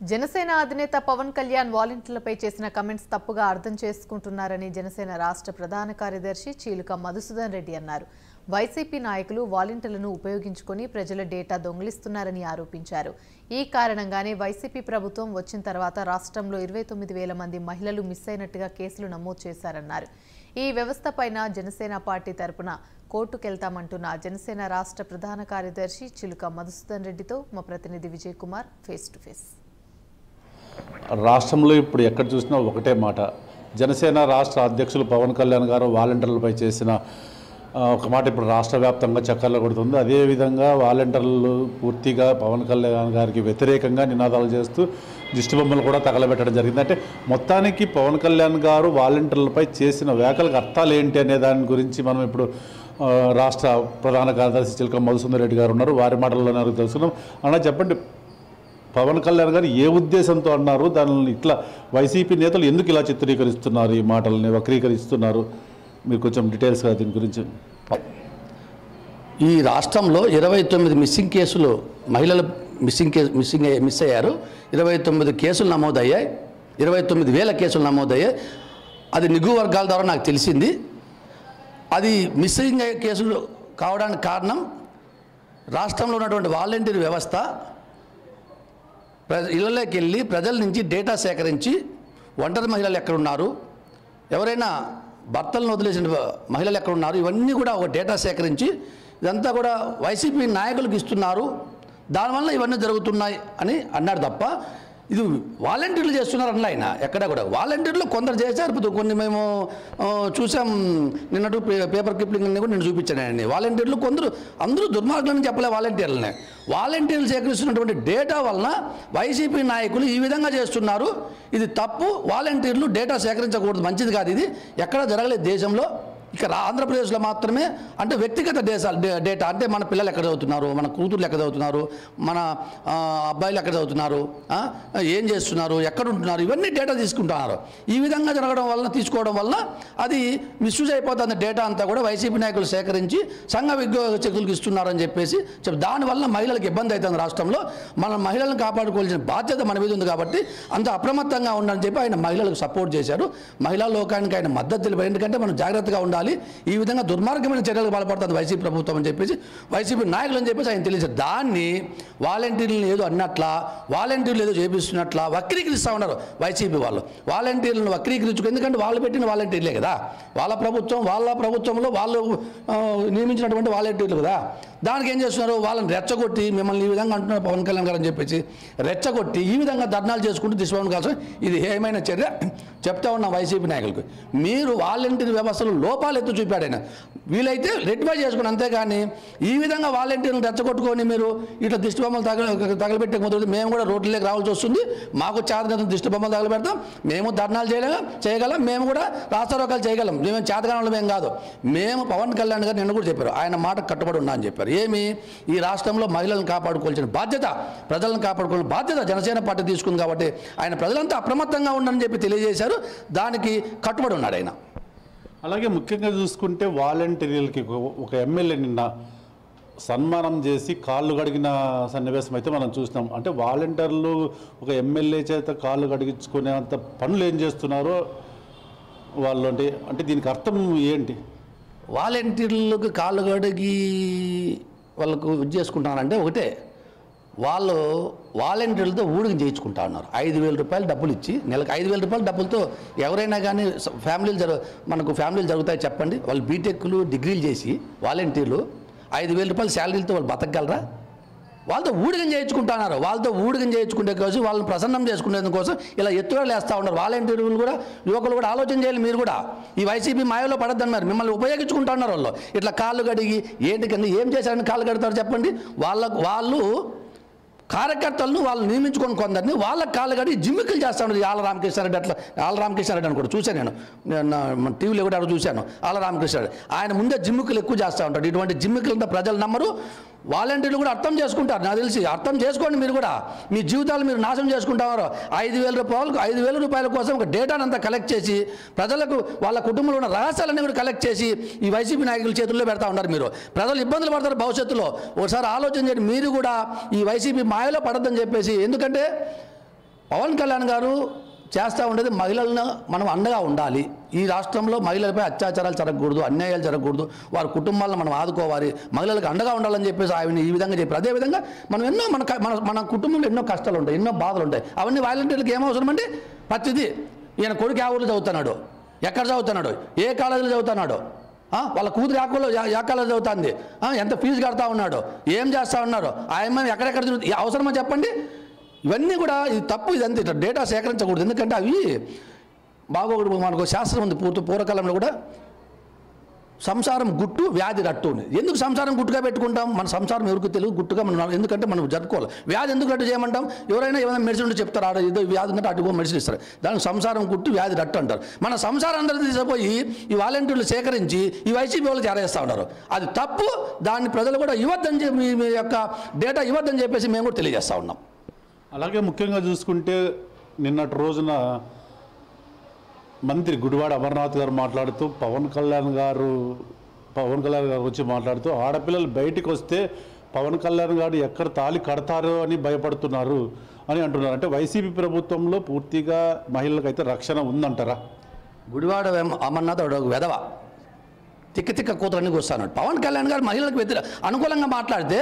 జనసేన అధినేత పవన్ కళ్యాణ్ వాలంటీర్లపై చేసిన కమెంట్స్ తప్పుగా అర్థం చేసుకుంటున్నారని జనసేన రాష్ట్ర ప్రధాన కార్యదర్శి చీలుక మధుసూదన్ రెడ్డి అన్నారు వైసీపీ నాయకులు వాలంటీర్లను ఉపయోగించుకొని ప్రజల డేటా దొంగిలిస్తున్నారని ఆరోపించారు ఈ కారణంగానే వైసీపీ ప్రభుత్వం వచ్చిన తర్వాత రాష్ట్రంలో ఇరవై తొమ్మిది వేల మంది మహిళలు మిస్ అయినట్టుగా కేసులు నమోదు చేశారన్నారు ఈ వ్యవస్థపైన జనసేన పార్టీ తరపున కోర్టుకెళ్తామంటున్న జనసేన రాష్ట్ర ప్రధాన కార్యదర్శి చిలుక మధుసూదన్ రెడ్డితో మా ప్రతినిధి Vijay Kumar face to face రాష్ట్రంలో ఇప్పుడు ఎక్కడ చూసినా ఒకటే మాట జనసేన రాష్ట్ర అధ్యక్షులు పవన్ కళ్యాణ్ గారు వాలంటీర్లపై చేసిన ఆ, ఒక మాట ఇప్పుడు రాష్ట్ర వ్యాప్తంగా చక్కర్లు కొడుతుంది అదేవిధంగా వాలంటీర్లు పూర్తిగా పవన్ కళ్యాణ్ గారికి వ్యతిరేకంగా నినాదాలు చేస్తూ దిష్టి బొమ్మలు కూడా తగలబెట్టడం జరిగింది అంటే మొత్తానికి పవన్ కళ్యాణ్ గారు వాలంటీర్లపై చేసిన వ్యాఖ్యలకు అర్థాలు ఏంటి అనే దాని గురించి మనం ఇప్పుడు ఆ, రాష్ట్ర ప్రధాన కార్యదర్శి చిలక మధుసుందర్ రెడ్డి గారు ఉన్నారు వారి మాటల్లో నాకు తెలుసుకున్నాం అలా చెప్పండి పవన్ కళ్యాణ్ గారు ఏ ఉద్దేశంతో అన్నారు దానిని ఇట్లా వైసీపీ నేతలు ఎందుకు ఇలా చిత్రీకరిస్తున్నారు ఈ మాటల్ని వక్రీకరిస్తున్నారు మీరు కొంచెం డీటెయిల్స్గా దీని గురించి ఈ రాష్ట్రంలో ఇరవై తొమ్మిది మిస్సింగ్ కేసులు మహిళలు మిస్సింగ్ కేసు మిస్సింగ్ అయ్యా- మిస్ అయ్యారు ఇరవై తొమ్మిది కేసులు నమోదయ్యాయి ఇరవై తొమ్మిది వేల కేసులు నమోదయ్యాయి అది నిఘు వర్గాల ద్వారా నాకు తెలిసింది అది మిస్సింగ్ అయ్యే కేసులు కావడానికి కారణం రాష్ట్రంలో ఉన్నటువంటి వాలంటీర్ వ్యవస్థ ప్ర ఇళ్ళలోకి వెళ్ళి ప్రజల నుంచి డేటా సేకరించి ఒంటరి మహిళలు ఎక్కడున్నారు ఎవరైనా భర్తలను వదిలేసిన మహిళలు ఎక్కడున్నారు ఇవన్నీ కూడా ఒక డేటా సేకరించి ఇదంతా కూడా వైసీపీ నాయకులకు ఇస్తున్నారు దానివల్ల ఇవన్నీ జరుగుతున్నాయి అని అన్నాడు తప్ప ఇది వాలంటీర్లు చేస్తున్నారు అన్న ఆయన ఎక్కడ కూడా వాలంటీర్లు కొందరు చేశారు ఇప్పుడు కొన్ని మేము ఆ, చూసాం నిన్నటి పే- పేపర్ క్లిప్పింగ్ అన్ని కూడా నేను చూపించాను అండి వాలంటీర్లు కొందరు అందరూ దుర్మార్గులని చెప్పలే వాలంటీర్లనే వాలంటీర్లు సేకరిస్తున్నటువంటి డేటా వలన వైసీపీ నాయకులు ఈ విధంగా చేస్తున్నారు ఇది తప్పు వాలంటీర్లు డేటా సేకరించకూడదు మంచిది కాదు ఇది ఎక్కడ జరగలేదు దేశంలో ఇక రా- ఆంధ్రప్రదేశ్లో మాత్రమే అంటే వ్యక్తిగత దేశాలు డే- డేటా అంటే మన పిల్లలు ఎక్కడ చదువుతున్నారు మన కూతుర్లు ఎక్కడ చదువుతున్నారు మన ఆ, అబ్బాయిలు ఎక్కడ చదువుతున్నారు ఆ, ఏం చేస్తున్నారు ఎక్కడ ఉంటున్నారు ఇవన్నీ డేటా తీసుకుంటున్నారు ఈ విధంగా జరగడం వలన తీసుకోవడం వలన అది మిస్యూజ్ అయిపోతుంది డేటా అంతా కూడా వైసీపీ నాయకులు సేకరించి సంఘ విద్యోగకులకు ఇస్తున్నారని చెప్పేసి చెప్ దానివల్ల మహిళలకు ఇబ్బంది అవుతుంది రాష్ట్రంలో మన మహిళలను కాపాడుకోవాల్సిన బాధ్యత మన మీద ఉంది కాబట్టి అంత అప్రమత్తంగా ఉండాలని చెప్పి ఆయన మహిళలకు సపోర్ట్ చేశారు మహిళా లోకానికి ఆయన మద్దతు తెలిపారు ఎందుకంటే మనం జాగ్రత్తగా ఉండాలి ఈ విధంగా దుర్మార్గమైన చర్యలకు పాల్పడుతుంది వైసీపీ ప్రభుత్వం అని చెప్పేసి వైసీపీ నాయకులు అని చెప్పేసి ఆయన తెలియదు దాన్ని వాలంటీర్లను ఏదో అన్నట్ల వాలంటీర్లు ఏదో చేపిస్తున్నట్ల వక్రీకరిస్తూ ఉన్నారు వైసీపీ వాళ్ళు వాలంటీర్లను వక్రీకరించుకు ఎందుకంటే వాళ్ళు పెట్టిన వాలంటీర్లే కదా వాళ్ళ ప్రభుత్వం వాళ్ళ ప్రభుత్వంలో వాళ్ళు ఆ, నియమించినటువంటి వాలంటీర్లు కదా దానికి ఏం చేస్తున్నారు వాళ్ళని రెచ్చగొట్టి మిమ్మల్ని ఈ విధంగా అంటున్నారు పవన్ కళ్యాణ్ గారు అని చెప్పేసి రెచ్చగొట్టి ఈ విధంగా ధర్నాలు చేసుకుంటూ దిశభవన్ కాల్సిన ఇది ఏమైనా చర్య చెప్తా ఉన్న వైసీపీ నాయకులకు మీరు వాలంటీర్ వ్యవస్థలో లోపాలు ఎత్తు చూపాడు ఆయన వీలైతే రెట్టిఫై చేసుకుని అంతేగాని ఈ విధంగా వాలంటీర్లను రెచ్చగొట్టుకొని మీరు ఇట్లా దిష్టి బొమ్మలు తగల తగలబెట్టే మొదలు మేము కూడా రోడ్లలోకి రావాల్సి వస్తుంది మాకు చేతగలం దిష్టి బొమ్మలు తగలబెడతాం మేము ధర్నాలు చేయగలం చేయగలం మేము కూడా రాస్తారోకాలు చేయగలం మేము చేతగానంలో మేము కాదు మేము పవన్ కళ్యాణ్ గారు నిన్న కూడా చెప్పారు ఆయన మాట కట్టుబడి ఉన్నా అని చెప్పారు ఏమి ఈ రాష్ట్రంలో మహిళలను కాపాడుకోవాల్సిన బాధ్యత ప్రజలను కాపాడుకోవాల్సిన బాధ్యత జనసేన పార్టీ తీసుకుంది కాబట్టి ఆయన ప్రజలంతా అప్రమత్తంగా ఉండని చెప్పి తెలియజేశారు దానికి కట్టుబడి ఉన్నాడు ఆయన అలాగే ముఖ్యంగా చూసుకుంటే వాలంటీర్లకి ఒక- ఒక ఎమ్మెల్యే నిన్న సన్మానం చేసి కాళ్ళు కడిగిన సన్నివేశం అయితే మనం చూసినాం అంటే వాలంటీర్లు ఒక ఎమ్మెల్యే చేత కాళ్ళు కడిగించుకునేంత పనులు ఏం చేస్తున్నారో వాళ్ళు అంటే అంటే దీనికి అర్థం ఏంటి వాలంటీర్లకు కాళ్ళు కడిగి వాళ్ళకు ఇది చేసుకుంటానంటే ఒకటే వాళ్ళు వాలంటీర్లతో ఊడికి చేయించుకుంటా ఉన్నారు ఐదు వేల రూపాయలు డబ్బులు ఇచ్చి నెలకు ఐదు వేల రూపాయల డబ్బులతో ఎవరైనా కానీ స- ఫ్యామిలీలు జరు మనకు ఫ్యామిలీలు జరుగుతాయి చెప్పండి వాళ్ళు బీటెక్లు డిగ్రీలు చేసి వాలంటీర్లు ఐదు వేల రూపాయల శాలరీలతో వాళ్ళు బతకగలరా వాళ్ళతో ఊడిగం చేయించుకుంటున్నారు వాళ్ళతో ఊడిగం చేయించుకునే కోసం వాళ్ళని ప్రసన్నం చేసుకునేందుకు కోసం ఇలా ఎత్తుగడలు వేస్తూ ఉన్నారు వాలంటీర్లు కూడా యువకులు కూడా ఆలోచన చేయాలి మీరు కూడా ఈ వైసీపీ మాయలో పడద్దన్నారు మిమ్మల్ని ఉపయోగించుకుంటున్నారు వాళ్ళు ఇట్లా కాళ్ళు కడిగి ఏంటి కింద ఏం చేశారని కాళ్ళు కడతారు చెప్పండి వాళ్ళకు వాళ్ళు కార్యకర్తలను వాళ్ళు నియమించుకొని కొందరిని వాళ్ళ కాళ్ళు కడిగి జిమ్మికలు చేస్తా ఉన్నారు ఆల రామకృష్ణారెడ్డి అట్లా ఆల రామకృష్ణారెడ్డి అని కూడా చూశాను నేను నేను నా- మన టీవీలో కూడా అక్కడ చూశాను ఆల రామకృష్ణారెడ్డి ఆయన ముందే జిమ్మికలు ఎక్కువ చేస్తూ ఉంటాడు ఇటువంటి జిమ్మికలంతా ప్రజలు నమ్మరు వాలంటీర్లు కూడా అర్థం చేసుకుంటారు నాకు తెలిసి అర్థం చేసుకోండి మీరు కూడా మీ జీవితాలు మీరు నాశనం చేసుకుంటారు ఐదు వేల రూపాయలకు ఐదు వేల రూపాయల కోసం ఒక డేటాను అంతా కలెక్ట్ చేసి ప్రజలకు వాళ్ళ కుటుంబంలో ఉన్న రహస్యాలన్నీ కూడా కలెక్ట్ చేసి ఈ వైసీపీ నాయకుల చేతుల్లో పెడతా ఉన్నారు మీరు ప్రజలు ఇబ్బందులు పడతారు భవిష్యత్తులో ఒకసారి ఆలోచన చేయండి మీరు కూడా ఈ వైసీపీ మాయలో పడద్దని చెప్పేసి ఎందుకంటే పవన్ కళ్యాణ్ గారు చేస్తూ ఉండేది మహిళలను మనం అండగా ఉండాలి ఈ రాష్ట్రంలో మహిళలపై అత్యాచారాలు జరగకూడదు అన్యాయాలు జరగకూడదు వారి కుటుంబాలను మనం ఆదుకోవాలి మహిళలకు అండగా ఉండాలని చెప్పేసి ఆయన ఈ విధంగా చెప్పారు అదేవిధంగా మనం ఎన్నో మన క- మన మన కుటుంబంలో ఎన్నో కష్టాలు ఉంటాయి ఎన్నో బాధలు ఉంటాయి అవన్నీ వాలంటీర్లకు ఏం అవసరం అండి ప్రతిదీ ఈయన కొడుకు ఆ ఊరిలో చదువుతున్నాడు ఎక్కడ చదువుతున్నాడు ఏ కాలేజీలో చదువుతున్నాడు ఆ, వాళ్ళ కూతురు యాకలో యా కాలేజ్ చదువుతుంది ఆ, ఎంత ఫీజు కడతా ఉన్నాడు ఏం చేస్తా ఉన్నారు ఆయన ఎక్కడెక్కడ తిరుగుతు- ఈ అవసరమా చెప్పండి ఇవన్నీ కూడా ఇది తప్పు ఇదంతా ఇట్లా డేటా సేకరించకూడదు ఎందుకంటే అవి బాగోగుడు మనకు శాస్త్రం ఉంది పూర్తి పూర్వకాలంలో కూడా సంసారం గుట్టు వ్యాధి రట్టు ఉంది ఎందుకు సంసారం గుట్టుగా పెట్టుకుంటాం మన సంసారం ఎవరికి తెలియదు గుట్టుగా మనం ఎందుకంటే మనం జరుపుకోవాలి వ్యాధి ఎందుకు రట్టు చేయమంటాం ఎవరైనా ఏమైనా మెడిసిన్ ఉంటే చెప్తారు ఆడ ఏదో వ్యాధి ఉందంటే అటుకో మెడిసిన్ ఇస్తారు దానికి సంసారం గుట్టు వ్యాధి రట్టు అంటారు మన సంసారం అందరూ తీసుకుపోయి ఈ వాలంటీర్లు సేకరించి ఈ వైసీపీ వాళ్ళు చేరేస్తూ ఉన్నారు అది తప్పు దాన్ని ప్రజలు కూడా ఇవ్వద్దని చెప్పి మీ మీ యొక్క డేటా ఇవ్వద్దని చెప్పేసి మేము కూడా తెలియజేస్తూ ఉన్నాం అలాగే ముఖ్యంగా చూసుకుంటే నిన్నటి రోజున మంత్రి గుడివాడ అమర్నాథ్ గారు మాట్లాడుతూ పవన్ కళ్యాణ్ గారు పవన్ కళ్యాణ్ గారు వచ్చి మాట్లాడుతూ ఆడపిల్లలు బయటికి వస్తే పవన్ కళ్యాణ్ గారు ఎక్కడ తాళి కడతారో అని భయపడుతున్నారు అని అంటున్నారు అంటే వైసీపీ ప్రభుత్వంలో పూర్తిగా మహిళలకైతే రక్షణ ఉందంటారా గుడివాడ వెం- అమర్నాథ్ వాడు ఒక వెధవ తిక్క తిక్క కూతురని కూర్చున్నాడు పవన్ కళ్యాణ్ గారు మహిళలకు వ్యతిరేక అనుకూలంగా మాట్లాడితే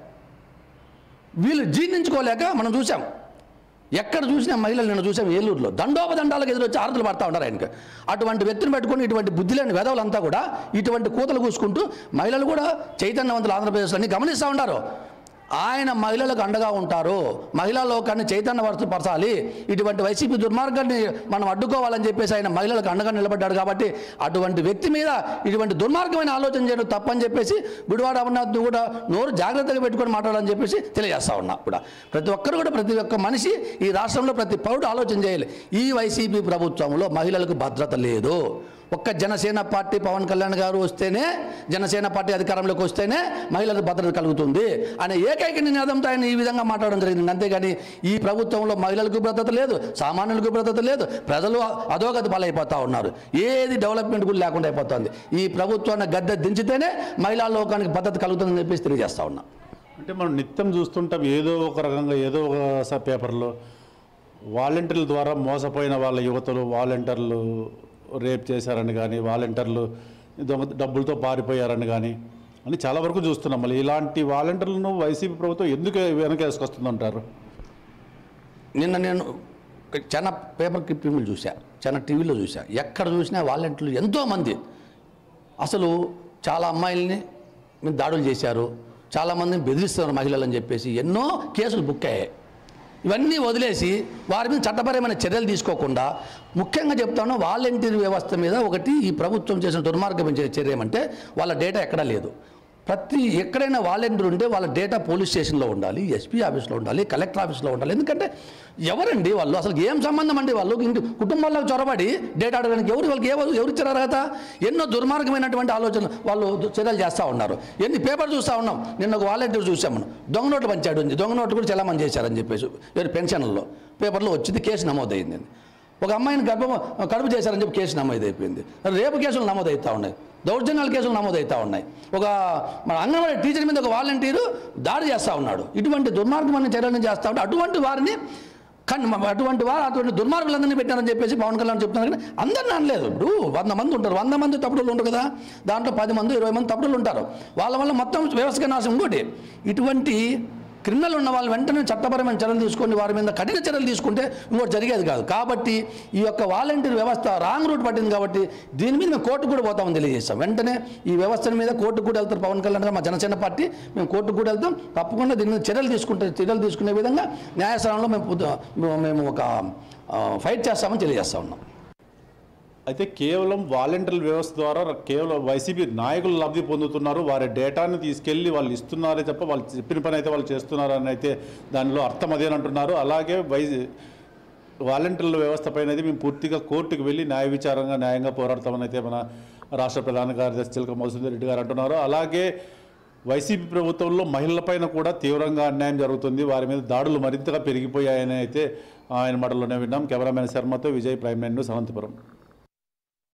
వీళ్ళు జీర్ణించుకోలేక మనం చూసాం ఎక్కడ చూసినా మహిళలు నేను చూసాం ఏలూరులో దండోపదండాలకు ఎదురొచ్చి ఆరతులు పడతా ఉంటారు ఆయనకి అటువంటి వ్యక్తిని పెట్టుకొని ఇటువంటి బుద్ధి లేని వెధవులంతా కూడా ఇటువంటి కూతలు కూసుకుంటూ మహిళలు కూడా చైతన్యవంతులు ఆంధ్రప్రదేశ్లో అన్ని గమనిస్తూ ఉంటారు ఆయన మహిళలకు అండగా ఉంటారు మహిళా లోకాన్ని చైతన్యపరచాలి ఇటువంటి వైసీపీ దుర్మార్గాన్ని మనం అడ్డుకోవాలని చెప్పేసి ఆయన మహిళలకు అండగా నిలబడ్డాడు కాబట్టి అటువంటి వ్యక్తి మీద ఇటువంటి దుర్మార్గమైన ఆలోచన చేయడం తప్పని చెప్పేసి గుడివాడ అమర్నాథ్ కూడా నోరు జాగ్రత్తగా పెట్టుకొని మాట్లాడాలని చెప్పేసి తెలియజేస్తా ఉన్నా కూడా ప్రతి ఒక్కరు కూడా ప్రతి ఒక్క మనిషి ఈ రాష్ట్రంలో ప్రతి పౌరుడు ఆలోచన చేయాలి ఈ వైసీపీ ప్రభుత్వంలో మహిళలకు భద్రత లేదు ఒక్క జనసేన పార్టీ పవన్ కళ్యాణ్ గారు వస్తేనే జనసేన పార్టీ అధికారంలోకి వస్తేనే మహిళలకు భద్రత కలుగుతుంది అనే ఏకైక నినాదంతో ఆయన ఈ విధంగా మాట్లాడడం జరిగింది అంతేగాని ఈ ప్రభుత్వంలో మహిళలకు భద్రత లేదు సామాన్యులకు భద్రత లేదు ప్రజలు అధోగతి పాలైపోతా ఉన్నారు ఏది డెవలప్మెంట్ కూడా లేకుండా అయిపోతుంది ఈ ప్రభుత్వాన్ని గద్దె దించితేనే మహిళా లోకానికి భద్రత కలుగుతుందని చెప్పేసి తెలియజేస్తా ఉన్నా అంటే మనం నిత్యం చూస్తుంటాం ఏదో ఒక రకంగా ఏదో ఒక స- పేపర్లో వాలంటీర్ల ద్వారా మోసపోయిన వాళ్ళ యువతలు వాలంటీర్లు రేప్ చేశారని కానీ వాలంటీర్లు దొంగ డబ్బులతో పారిపోయారని కానీ అని చాలా వరకు చూస్తున్నాం మళ్ళీ ఇలాంటి వాలంటీర్లను వైసీపీ ప్రభుత్వం ఎందుకు వెనక వేసుకొస్తుందంటారు నిన్న నేను చాలా పేపర్ క్లిప్పింగ్లు చూసా చాలా టీవీలో చూసా ఎక్కడ చూసినా వాలంటీర్లు ఎంతోమంది అసలు చాలా అమ్మాయిల్ని మీద దాడులు చేశారు చాలామందిని బెదిరిస్తున్నారు మహిళలని చెప్పేసి ఎన్నో కేసులు బుక్ అయ్యాయి ఇవన్నీ వదిలేసి వారి మీద చట్టపరమైన చర్యలు తీసుకోకుండా ముఖ్యంగా చెప్తాను వాలంటీర్ వ్యవస్థ మీద ఒకటి ఈ ప్రభుత్వం చేసిన దుర్మార్గం చర్య ఏమంటే వాళ్ళ డేటా ఎక్కడా లేదు ప్రతి ఎక్కడైనా వాలంటీర్ ఉంటే వాళ్ళ డేటా పోలీస్ స్టేషన్లో ఉండాలి ఎస్పీ ఆఫీస్లో ఉండాలి కలెక్టర్ ఆఫీస్లో ఉండాలి ఎందుకంటే ఎవరండి వాళ్ళు అసలు ఏం సంబంధం అండి వాళ్ళు ఇంటి కుటుంబాల్లో చొరబడి డేటా అడగడానికి ఎవరు వాళ్ళకి ఎవరు ఎవరు ఇచ్చారు అర్హత ఎన్నో దుర్మార్గమైనటువంటి ఆలోచనలు వాళ్ళు దు- చర్యలు చేస్తూ ఉన్నారు ఎన్ని పేపర్ చూస్తూ ఉన్నాం నిన్న ఒక వాలంటీర్ చూసాం మనం దొంగ నోట్లు పంచాడు ఉంది దొంగ నోట్లు కూడా చాలా మంది చేశారని చెప్పేసి ఎవరు పెన్షన్లలో పేపర్లో వచ్చింది కేసు నమోదైంది ఒక అమ్మాయిని గర్భం కడుపు చేశారని చెప్పి కేసు నమోదు అయిపోయింది రేపు కేసులు నమోదవుతూ ఉన్నాయి దౌర్జన్యాల కేసులు నమోదవుతూ ఉన్నాయి ఒక మన అంగన్వాడీ టీచర్ మీద ఒక వాలంటీరు దాడి చేస్తూ ఉన్నాడు ఇటువంటి దుర్మార్గమైన చర్యలను చేస్తూ ఉంటే అటువంటి వారిని కానీ మ- అటువంటి వారు అటువంటి దుర్మార్గులందరినీ పెట్టారని చెప్పేసి పవన్ కళ్యాణ్ చెప్తున్నారు కానీ అందరిని అనలేదు ఇప్పుడు వంద మంది ఉంటారు వంద మంది తప్పుడులు ఉంటారు కదా దాంట్లో పది మంది ఇరవై మంది తప్పుడులు ఉంటారు వాళ్ళ వల్ల మొత్తం వ్యవస్థగా నాశం ఇంకోటి ఇటువంటి క్రిమినల్ ఉన్న వాళ్ళు వెంటనే చట్టపరమైన చర్యలు తీసుకొని వారి మీద కఠిన చర్యలు తీసుకుంటే ఇంకోటి జరిగేది కాదు కాబట్టి ఈ యొక్క వాలంటీర్ వ్యవస్థ రాంగ్ రూట్ పట్టింది కాబట్టి దీని మీద మేము కోర్టుకు కూడా పోతామని తెలియజేస్తాం వెంటనే ఈ వ్యవస్థ మీద కోర్టుకు కూడా వెళ్తారు పవన్ కళ్యాణ్ గారు మా జనసేన పార్టీ మేము కోర్టుకు కూడా వెళ్తాం తప్పకుండా దీని మీద చర్యలు తీసుకుంటే చర్యలు తీసుకునే విధంగా న్యాయస్థానంలో మేము పొద్దు- మేము ఒక ఆ, ఫైట్ చేస్తామని తెలియజేస్తా ఉన్నాం అయితే కేవలం వాలంటీర్ల వ్యవస్థ ద్వారా కేవలం వైసీపీ నాయకులు లబ్ధి పొందుతున్నారు వారి డేటాను తీసుకెళ్ళి వాళ్ళు ఇస్తున్నారే తప్ప వాళ్ళు చెప్పిన పని అయితే వాళ్ళు చేస్తున్నారు అని అయితే దానిలో అర్థం అదేనంటున్నారు అలాగే వై వాలంటీర్ల వ్యవస్థ పైన అయితే మేము పూర్తిగా కోర్టుకు వెళ్ళి న్యాయ విచారంగా న్యాయంగా పోరాడతామని అయితే మన రాష్ట్ర ప్రధాన కార్యదర్శి చిలక మధుసూదన్ రెడ్డి గారు అంటున్నారు అలాగే వైసీపీ ప్రభుత్వంలో మహిళలపైన కూడా తీవ్రంగా అన్యాయం జరుగుతుంది వారి మీద దాడులు మరింతగా పెరిగిపోయాయని అయితే ఆయన మాటల్లోనే విన్నాం కెమెరామెన్ శర్మతో Vijay prime nine news Anantapuram